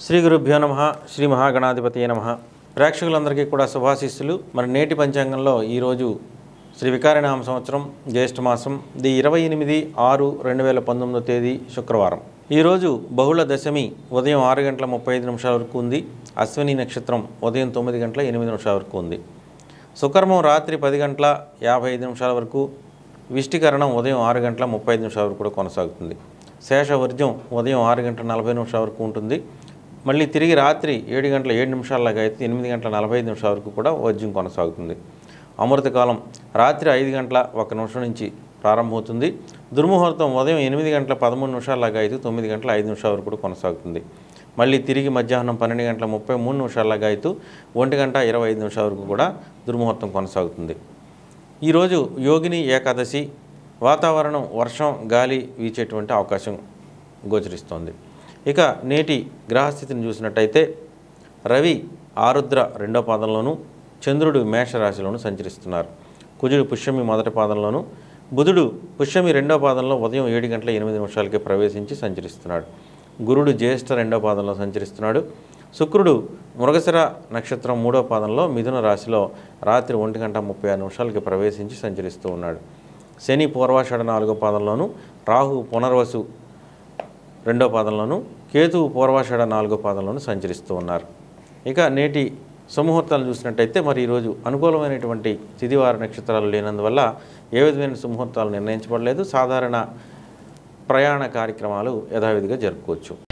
శ్రీ గురుభ్యో నమ శ్రీ మహాగణాధిపతి నమ ప్రేక్షకులందరికీ కూడా శుభాశీస్సులు మరి నేటి పంచాంగంలో ఈరోజు శ్రీ వికారినామ సంవత్సరం జ్యేష్ఠ మాసం ది ఇరవై ఎనిమిది ఆరు రెండు వేల పంతొమ్మిదో తేదీ శుక్రవారం ఈరోజు బహుళ దశమి ఉదయం ఆరు గంటల ముప్పై ఐదు నిమిషాల వరకు ఉంది అశ్విని నక్షత్రం ఉదయం తొమ్మిది గంటల ఎనిమిది నిమిషాల వరకు ఉంది సుకర్మం రాత్రి పది గంటల యాభై ఐదు నిమిషాల వరకు విష్టికరణం ఉదయం ఆరు గంటల ముప్పై ఐదు నిమిషాల వరకు కూడా కొనసాగుతుంది శేషవర్జ్యం ఉదయం ఆరు గంటల నలభై నిమిషాల వరకు ఉంటుంది మళ్ళీ తిరిగి రాత్రి ఏడు గంటల ఏడు నిమిషాలలాగా అయితే ఎనిమిది గంటల నలభై ఐదు నిమిషాల వరకు కూడా వర్జ్యం కొనసాగుతుంది అమృతకాలం రాత్రి ఐదు గంటల ఒక నిమిషం నుంచి ప్రారంభమవుతుంది దుర్ముహూర్తం ఉదయం ఎనిమిది గంటల పదమూడు నిమిషాలలాగా అయితే తొమ్మిది గంటల ఐదు నిమిషాల వరకు కూడా కొనసాగుతుంది మళ్ళీ తిరిగి మధ్యాహ్నం పన్నెండు గంటల ముప్పై మూడు నిమిషాలలాగా అయితే ఒంటి గంట ఇరవై ఐదు నిమిషాల వరకు కూడా దుర్ముహూర్తం కొనసాగుతుంది ఈరోజు యోగిని ఏకాదశి వాతావరణం వర్షం గాలి వీచేటువంటి అవకాశం గోచరిస్తోంది ఇక నేటి గ్రహస్థితిని చూసినట్టయితే రవి ఆరుద్ర రెండో పాదంలోను చంద్రుడు మేషరాశిలోను సంచరిస్తున్నారు కుజుడు పుష్యమి మొదటి పాదంలోను బుధుడు పుష్యమి రెండో పాదంలో ఉదయం ఏడు గంటల ఎనిమిది నిమిషాలకి ప్రవేశించి సంచరిస్తున్నాడు గురుడు జ్యేష్ఠ రెండో పాదంలో సంచరిస్తున్నాడు శుక్రుడు మృగశిర నక్షత్రం మూడో పాదంలో మిథున రాశిలో రాత్రి ఒంటి గంట ముప్పై ఆరు నిమిషాలకి ప్రవేశించి సంచరిస్తూ ఉన్నాడు శని పూర్వాషాఢ నాలుగో పాదంలోను రాహు పునర్వసు రెండో పాదంలోను కేతువు పూర్వాషాఢ నాలుగో పాదంలోను సంచరిస్తూ ఉన్నారు ఇక నేటి సుముహూర్తాలు చూసినట్టయితే మరి ఈరోజు అనుకూలమైనటువంటి తిదివార నక్షత్రాలు లేనందువల్ల ఏ విధమైన సుముహూర్తాలు నిర్ణయించబడలేదు సాధారణ ప్రయాణ కార్యక్రమాలు యథావిధిగా జరుపుకోవచ్చు